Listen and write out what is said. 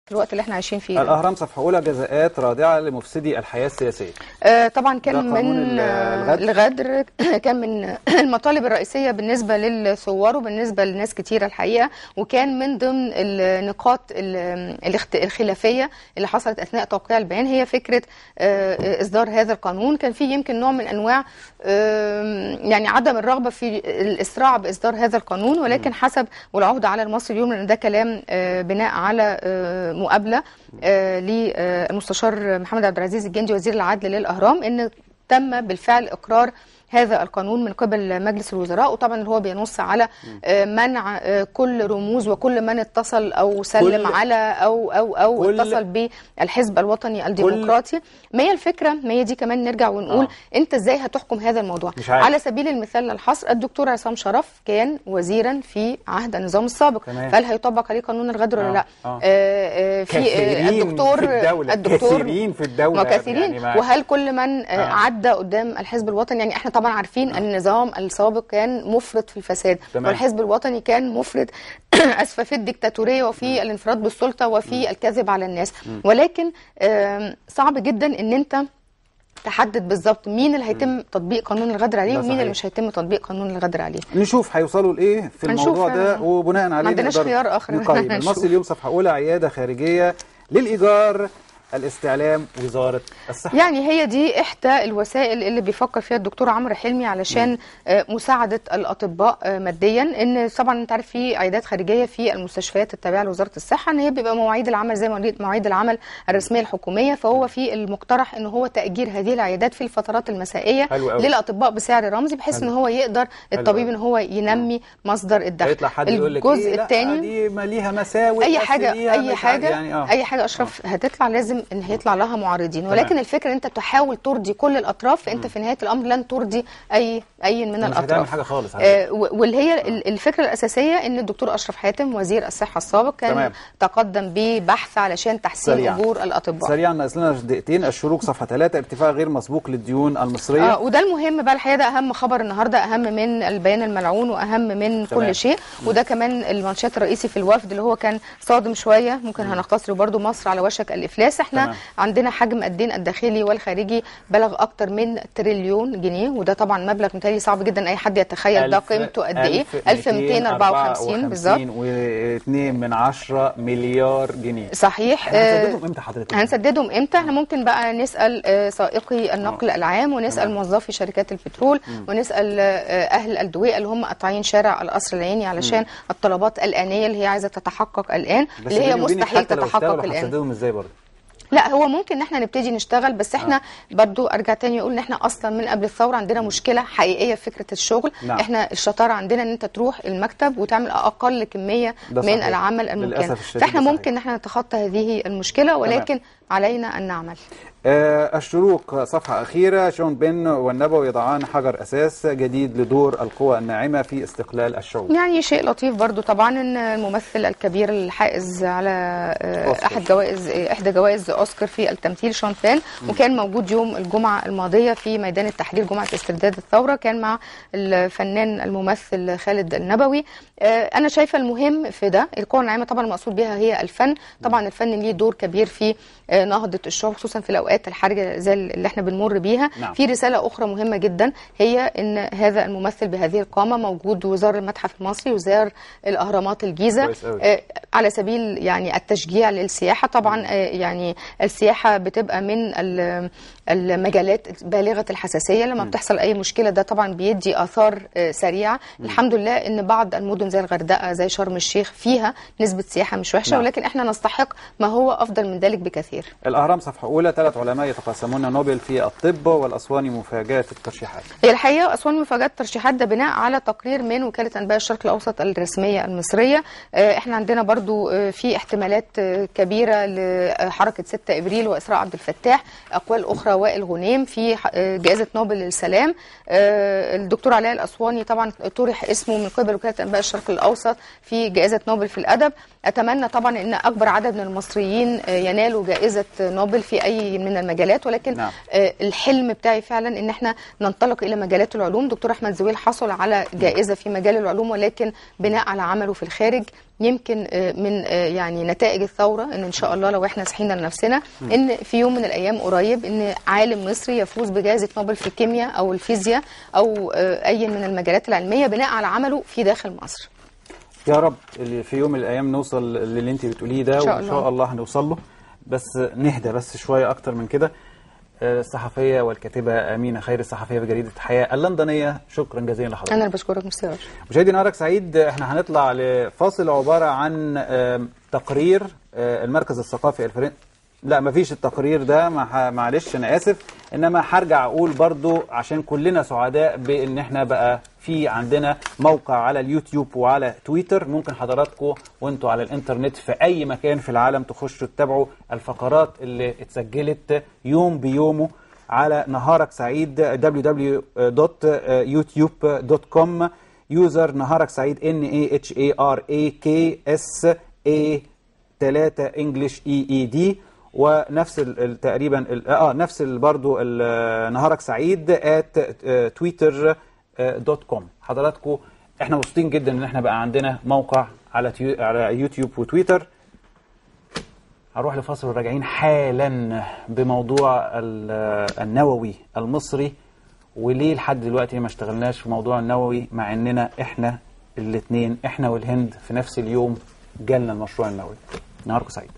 في الوقت اللي احنا عايشين فيه ده. الاهرام صفحه اولى جزاءات رادعه لمفسدي الحياه السياسيه آه، طبعا ده كان قانون من ال- آه، الغدر؟ الغدر كان من المطالب الرئيسيه بالنسبه للثوار وبالنسبه لناس كتيره الحقيقه وكان من ضمن النقاط ال- الاخت- الخلافيه اللي حصلت اثناء توقيع البيان هي فكره آه، اصدار هذا القانون كان في يمكن نوع من انواع آم، يعني عدم الرغبه في الاسراع باصدار هذا القانون ولكن حسب والعهده على المصري اليوم لان ده كلام آه، بناء على آه، مقابله آه، للمستشار محمد عبد العزيز الجندي وزير العدل للاهرام ان تم بالفعل اقرار هذا القانون من قبل مجلس الوزراء وطبعا هو بينص على آه، منع آه، كل رموز وكل من اتصل او سلم كل- على او او او كل- اتصل بالحزب الوطني الديمقراطي ما هي الفكره ما هي دي كمان نرجع ونقول آه. انت ازاي هتحكم هذا الموضوع مش عارف. على سبيل المثال للحصر الدكتور عصام شرف كان وزيرا في عهد النظام السابق تمام. فهل هيطبق عليه قانون الغدر ولا آه، لا آه. آه، آه، في آه، كثيرين الدكتور في الدولة الدكتور كثيرين في الدولة ما كثيرين يعني ما- وهل كل من آه. آه. عدى قدام الحزب الوطني يعني احنا طبعا عارفين ان النظام السابق كان مفرط في الفساد تمام. والحزب الوطني كان مفرط اسفه في الدكتاتوريه وفي الانفراد بالسلطه وفي الكذب على الناس ولكن آم، صعب جدا ان انت تحدد بالظبط مين اللي هيتم تطبيق قانون الغدر عليه ده ومين اللي صحيح. مش هيتم تطبيق قانون الغدر عليه نشوف هيوصلوا لايه في هنشوف الموضوع ده فعلا. وبناء عليه ما عندناش نقدر خيار آخر. نقيم هنشوف. المصري اليوم صفحه اولى عياده خارجيه للايجار الاستعلام وزاره الصحه يعني هي دي احدى الوسائل اللي بيفكر فيها الدكتور عمرو حلمي علشان آه، مساعده الاطباء آه، ماديا ان طبعا انت عارف في عيادات خارجيه في المستشفيات التابعه لوزاره الصحه ان هي بيبقى مواعيد العمل زي مواعيد مواعيد العمل الرسميه الحكوميه فهو في المقترح ان هو تاجير هذه العيادات في الفترات المسائيه حلو قوي. للاطباء بسعر رمزي بحيث ان حلو. هو يقدر الطبيب قوي. ان هو ينمي مصدر الدخل هيطلع حد يقول لك الجزء إيه لا الثاني دي ما ليها مساوئ اي بس حاجه ليها اي مش عارف حاجه يعني اه اي حاجه اشرف هتطلع لازم ان هيطلع لها معارضين تمام. ولكن الفكره ان انت تحاول ترضي كل الاطراف فانت في نهايه الامر لن ترضي اي اي من مش هتعمل الاطراف حاجه خالص على آه، و- واللي هي ال- الفكره الاساسيه ان الدكتور اشرف حاتم وزير الصحه السابق كان تمام. تقدم ببحث علشان تحسين سريعاً. اجور الاطباء سريعا ناقص لنا دقيقتين الشروق صفحه ثلاثة ارتفاع غير مسبوق للديون المصريه اه وده المهم بقى الحقيقه ده اهم خبر النهارده اهم من البيان الملعون واهم من تمام. كل شيء وده كمان المنشات الرئيسي في الوفد اللي هو كان صادم شويه ممكن هنختصره برضو مصر على وشك الافلاس احنا تمام. عندنا حجم الدين الداخلي والخارجي بلغ اكتر من تريليون جنيه وده طبعا مبلغ متهيألي صعب جدا اي حد يتخيل ده ألف- قيمته قد ايه 1254 1254 بالظبط و2 من 10 مليار جنيه صحيح احنا آه، هنسددهم امتى حضرتك؟ هنسددهم امتى احنا ممكن بقى نسال آه، سائقي النقل العام ونسال تمام. موظفي شركات البترول ونسال آه، اهل الدوية اللي هم قاطعين شارع القصر العيني علشان الطلبات الانيه اللي هي عايزه تتحقق الان بس اللي هي بيني وبينك مستحيل حتى لو تتحقق اشتغلوا الان هتسددهم ازاي برضه؟ لا هو ممكن ان احنا نبتدي نشتغل بس احنا برضو ارجع تاني اقول ان احنا اصلا من قبل الثوره عندنا مشكله حقيقيه في فكره الشغل نعم. احنا الشطاره عندنا ان انت تروح المكتب وتعمل اقل كميه ده من صحيح. العمل الممكن للأسف الشديد فاحنا ده صحيح. ممكن ان احنا نتخطى هذه المشكله ولكن علينا ان نعمل آه الشروق صفحة أخيرة شون بن والنبوي يضعان حجر أساس جديد لدور القوى الناعمة في استقلال الشعوب يعني شيء لطيف برضو طبعا ان الممثل الكبير الحائز على آه، أوسكار. احد جوائز آه، احدى جوائز اوسكار في التمثيل شون بين وكان موجود يوم الجمعه الماضيه في ميدان التحرير جمعه استرداد الثوره كان مع الفنان الممثل خالد النبوي آه، انا شايفه المهم في ده القوى الناعمه طبعا المقصود بها هي الفن طبعا الفن ليه دور كبير في آه، نهضه الشعوب خصوصا في الاوقات الحرجه زي اللي احنا بنمر بيها نعم. في رساله اخرى مهمه جدا هي ان هذا الممثل بهذه القامه موجود وزار المتحف المصري وزار الاهرامات الجيزه كويس أوي. آه، على سبيل يعني التشجيع للسياحه طبعا آه، يعني السياحه بتبقى من ال- المجالات بالغه الحساسيه لما بتحصل اي مشكله ده طبعا بيدي اثار آه، سريعه الحمد لله ان بعض المدن زي الغردقه زي شرم الشيخ فيها نسبه سياحه مش وحشه نعم. ولكن احنا نستحق ما هو افضل من ذلك بكثير الأهرام صفحة أولى ثلاث علماء يتقاسمون نوبل في الطب والأسواني مفاجأة الترشيحات هي الحقيقه اسوان مفاجات ترشيحات ده بناء على تقرير من وكاله انباء الشرق الاوسط الرسميه المصريه آه، احنا عندنا برضو آه، في احتمالات آه، كبيره لحركه 6 ابريل واسراء عبد الفتاح اقوال اخرى وائل غنيم في ح- آه، جائزه نوبل للسلام آه، الدكتور علاء الاسواني طبعا طرح اسمه من قبل وكاله انباء الشرق الاوسط في جائزه نوبل في الادب اتمنى طبعا ان اكبر عدد من المصريين آه، ينالوا جائزه نوبل في اي من من المجالات ولكن نعم. آه، الحلم بتاعي فعلا ان احنا ننطلق الى مجالات العلوم دكتور احمد زويل حصل على جائزه في مجال العلوم ولكن بناء على عمله في الخارج يمكن آه، من آه، يعني نتائج الثوره ان ان شاء الله لو احنا صحينا لنفسنا ان في يوم من الايام قريب ان عالم مصري يفوز بجائزه نوبل في الكيمياء او الفيزياء او آه، اي من المجالات العلميه بناء على عمله في داخل مصر يا رب اللي في يوم من الايام نوصل للي انت بتقوليه ده إن شاء وان الله. شاء الله هنوصل له بس نهدى بس شويه اكتر من كده آه، الصحفيه والكاتبه امينه خير الصحفيه بجريده الحياه اللندنيه شكرا جزيلا لحضرتك انا اللي بشكرك مستر مشاهدي نهارك سعيد احنا هنطلع لفاصل عباره عن آم، تقرير آه، المركز الثقافي الفرنسي لا مفيش التقرير ده مع- معلش انا اسف انما هرجع اقول برضو عشان كلنا سعداء بان احنا بقى في عندنا موقع على اليوتيوب وعلى تويتر ممكن حضراتكم وانتوا على الانترنت في اي مكان في العالم تخشوا تتابعوا الفقرات اللي اتسجلت يوم بيومه على نهارك سعيد www.youtube.com يوزر نهارك سعيد n a h a r a k s a 3 انجلش اي اي دي ونفس ال- ال- تقريبا ال- اه نفس ال- برضو ال- نهارك سعيد at twitter دوت كوم حضراتكم احنا مبسوطين جدا ان احنا بقى عندنا موقع على تيو على يوتيوب وتويتر هنروح لفاصل وراجعين حالا بموضوع ال- النووي المصري وليه لحد دلوقتي ما اشتغلناش في موضوع النووي مع اننا احنا الاثنين احنا والهند في نفس اليوم جالنا المشروع النووي نهاركم سعيد